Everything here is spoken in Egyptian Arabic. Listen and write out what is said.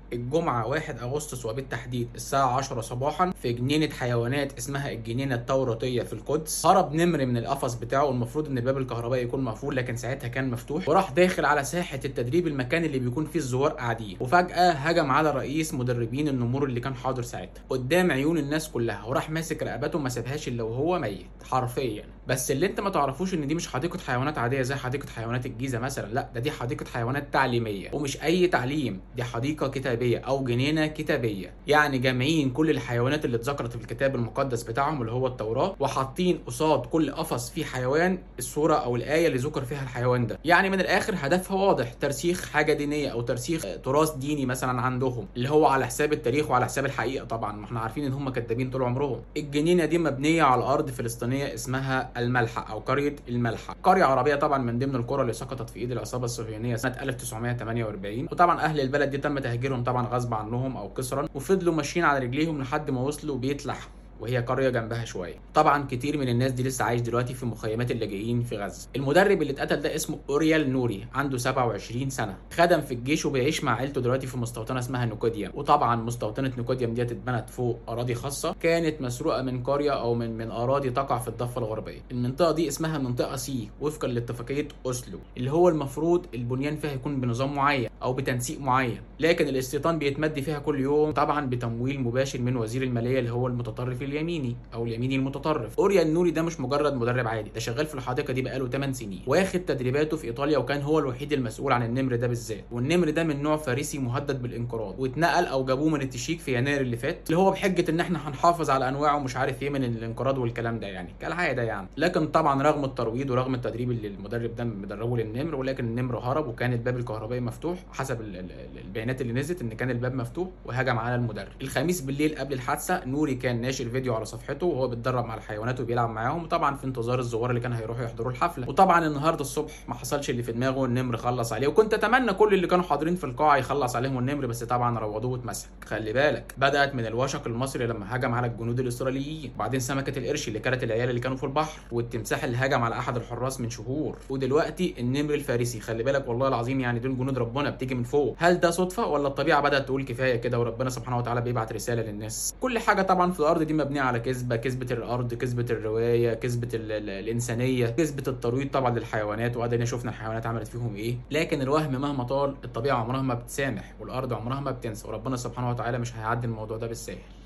الجمعه 1 اغسطس وبالتحديد الساعه 10 صباحا في جنينه حيوانات اسمها الجنينه التوراتيه في القدس هرب نمر من القفص بتاعه والمفروض ان الباب الكهربائي يكون مقفول لكن ساعتها كان مفتوح وراح داخل على ساحه التدريب المكان اللي بيكون فيه الزوار قاعدين وفجاه هجم على رئيس مدربين النمور اللي كان حاضر ساعتها قدام عيون الناس كلها وراح ماسك رقبته ما سابهاش الا وهو ميت حرفيا بس اللي انت ما تعرفوش ان دي مش حديقه حيوانات عاديه زي حديقه حيوانات الجيزه مثلا لا ده دي حديقه حيوانات تعليميه ومش اي تعليم دي حديقه كتابيه او جنينه كتابيه يعني جامعين كل الحيوانات اللي اتذكرت في الكتاب المقدس بتاعهم اللي هو التوراه وحاطين قصاد كل قفص فيه حيوان الصوره او الايه اللي ذكر فيها الحيوان ده يعني من الاخر هدفها واضح ترسيخ حاجه دينيه او ترسيخ تراث ديني مثلا عندهم اللي هو على حساب التاريخ وعلى حساب الحقيقه طبعا ما احنا عارفين ان هم كدابين طول عمرهم الجنينه دي مبنيه على ارض فلسطينيه اسمها الملحه او قريه الملحه قريه عربيه طبعا من ضمن القرى اللي سقطت في ايد العصابه الصهيونيه سنه 1948 وطبعا اهل البلد دي تم تهجيرهم طبعا غصب عنهم او قسرا وفضلوا ماشيين على رجليهم لحد ما وصلوا بيت لحم وهي قريه جنبها شويه طبعا كتير من الناس دي لسه عايش دلوقتي في مخيمات اللاجئين في غزه المدرب اللي اتقتل ده اسمه اوريال نوري عنده 27 سنه خدم في الجيش وبيعيش مع عيلته دلوقتي في مستوطنه اسمها نيكوديا وطبعا مستوطنه نيكوديا ديت اتبنت فوق اراضي خاصه كانت مسروقه من قريه او من من اراضي تقع في الضفه الغربيه المنطقه دي اسمها منطقه سي وفقا لاتفاقيه اوسلو اللي هو المفروض البنيان فيها يكون بنظام معين او بتنسيق معين لكن الاستيطان بيتمد فيها كل يوم طبعا بتمويل مباشر من وزير الماليه اللي هو المتطرف اليميني او اليميني المتطرف اوريا النوري ده مش مجرد مدرب عادي ده شغال في الحديقه دي بقاله 8 سنين واخد تدريباته في ايطاليا وكان هو الوحيد المسؤول عن النمر ده بالذات والنمر ده من نوع فريسي مهدد بالانقراض واتنقل او جابوه من التشيك في يناير اللي فات اللي هو بحجه ان احنا هنحافظ على انواعه ومش عارف ايه من الانقراض والكلام ده يعني كالعاده يعني لكن طبعا رغم الترويض ورغم التدريب اللي المدرب ده مدربه للنمر ولكن النمر هرب وكان الباب الكهربائي مفتوح حسب ال- ال- البيانات اللي نزلت ان كان الباب مفتوح وهجم على المدرب الخميس بالليل قبل الحادثه نوري كان ناشر فيديو على صفحته وهو بيتدرب مع الحيوانات وبيلعب معاهم وطبعا في انتظار الزوار اللي كان هيروحوا يحضروا الحفله وطبعا النهارده الصبح ما حصلش اللي في دماغه النمر خلص عليه وكنت اتمنى كل اللي كانوا حاضرين في القاعه يخلص عليهم النمر بس طبعا روضوه واتمسك خلي بالك بدات من الوشق المصري لما هجم على الجنود الاسرائيليين وبعدين سمكه القرش اللي كانت العيال اللي كانوا في البحر والتمساح اللي هجم على احد الحراس من شهور ودلوقتي النمر الفارسي خلي بالك والله العظيم يعني دول جنود ربنا بتيجي من فوق هل ده صدفه ولا الطبيعه بدات تقول كفايه كده وربنا سبحانه وتعالى بيبعت رساله للناس كل حاجه طبعا في الارض دي مبنيه على كذبه كذبه الارض كذبه الروايه كذبه ال- ال- الانسانيه كذبه الترويض طبعا للحيوانات وادينا شفنا الحيوانات عملت فيهم ايه لكن الوهم مهما طال الطبيعه عمرها ما بتسامح والارض عمرها ما بتنسى وربنا سبحانه وتعالى مش هيعدي الموضوع ده بالساهل